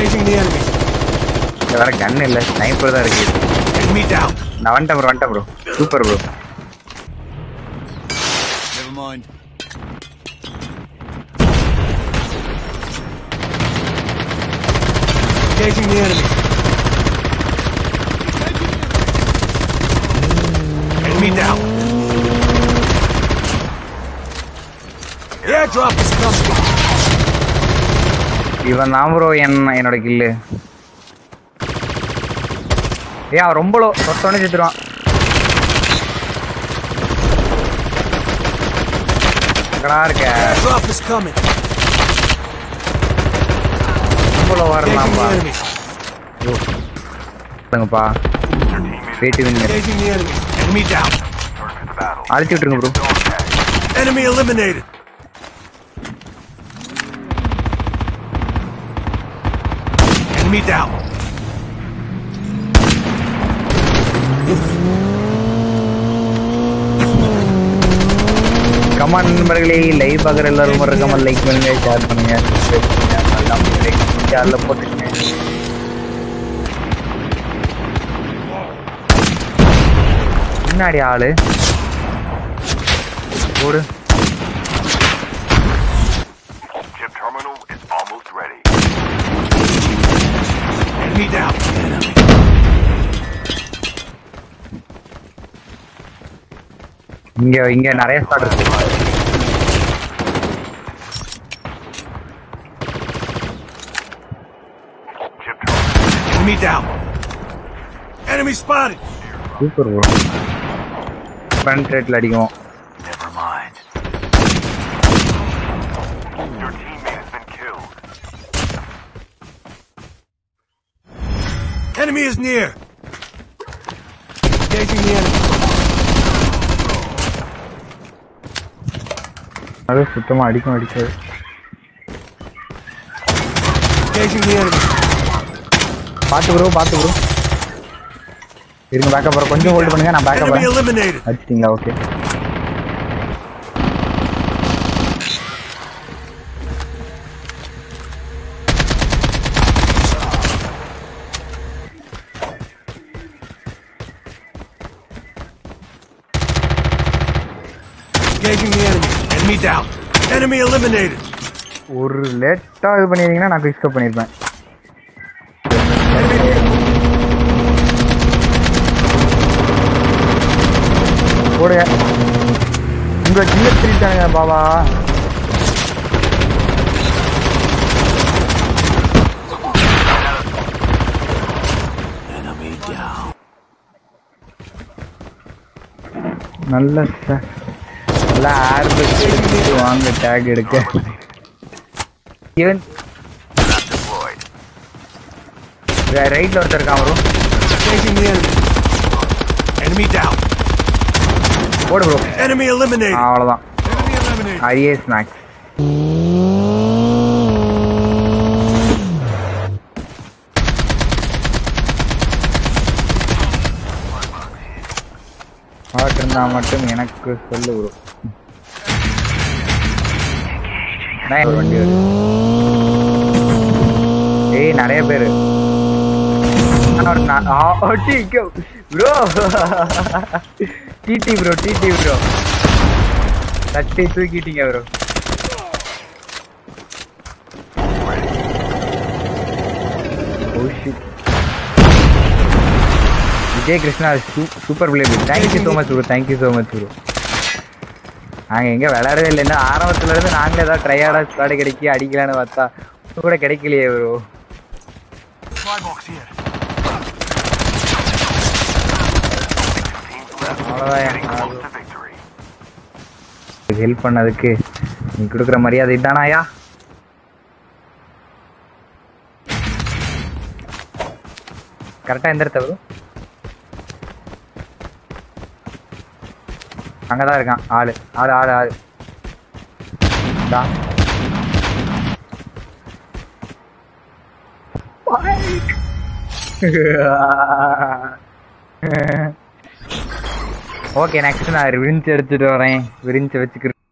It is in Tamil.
Engaging the enemy. இங்க வேற கன் இல்ல ஸ்னைப்பர் தான் இருக்கு Enemy down. நான் வந்துட்டேன் ப்ரோ வந்துட்டேன் bro super bro Never mind. Engaging the enemy. Enemy down. The airdrop is coming. இவன் தான் ப்ரோ என் என்னோட கில்லு ஏ அவன் ரொம்ப லோ சொத்தோடனே செத்துருவான் எங்கடா இருக்க Airdrop is coming. ரொம்ப லோவா Engaging the இருந்தான்பா enemy. சொல்லுங்கப்பா wait win Engaging the enemy. Enemy down. அழுத்தி விட்டுருங்க bro Enemy eliminated. Enemy down. Comment நண்பர்களே லைவ் பார்க்குற எல்லாரும் ஒரு கமெண்ட் லைக் பண்ணுங்க ஷேர் பண்ணுங்க subscribe பண்ணுங்க எல்லாம் ஷேரில் போட்டுக்கங்க முன்னாடி ஆளு போடு Chip terminal is almost ready. Enemy down. இங்க இங்க நிறைய ஸ்பாட் இருக்கு Chip terminal. Enemy down. Enemy spotted. Super bro front ரேட்ல அடிக்கும் Never mind. Your teammate has been killed. Enemy is near. Engaging the enemy. அது சுத்தமா அடிக்கும் அடிக்காது Engaging the enemy. பார்த்து ப்ரோ பார்த்து ப்ரோ இருங்க பேக்கப் போகிறேன் கொஞ்சம் ஹோல்டு பண்ணுங்க நான் பேக்கப் Enemy போகிறேன் eliminated. அடிச்சிட்டிங்களா okay Engaging the enemy. Enemy down. Enemy eliminated. ஒரு லேட்டாக இது பண்ணியிருந்தீங்கன்னா நான் பிக்ஸ்அப் பண்ணியிருப்பேன் போடுங்க உங்க கில்ல திருட்டானுங்க பாபா Enemy down. நல்ல ச- நல்ல ஆர்பஸ் எடுத்துட்டு வாங்க டேக் எடுக்க ஈவன் Trap deployed. ரைட்ல ஒருத்தர் இருக்கான் bro Engaging the enemy. Enemy down. போடு ப்ரோ Enemy eliminated. அவ்வளோதான் Enemy eliminated. ஐஏ ஸ்நாக்ஸ் ஹார்ட் இருந்தா மட்டும் எனக்கு சொல்லு ப்ரோ ஒரு வண்டி வருது ஏய் நிறைய பேரு bro DD bro DD bro தட்டி தூக்கிட்டீங்க bro Vijay Krishna super play thank you so much bro thank you so much bro நாங்கள் எங்கே விளையாடவே இல்லை இன்னும் ஆரம்பத்துல இருந்து நாங்களே ஏதாவது ட்ரையாடா ஸ்குவாடு கிடைக்கி அடிக்கலான்னு பார்த்தா ஒண்ணு கூட கிடைக்கலையே ப்ரோ Flybox here. அவ்வளோதான் Close to victory. ஹெல்ப் பண்ணதுக்கு நீ கொடுக்குற மரியாதை இதானாயா கரெக்டாக எந்த இடத்த ப்ரோ அங்கே தான் இருக்கான் ஆளு ஆளு ஆளு ஆளு இந்தா. ஓகே நெக்ஸ்ட் நான் விரிஞ்சு எடுத்துட்டு வரேன் விரிஞ்சு வச்சுக்கிறேன்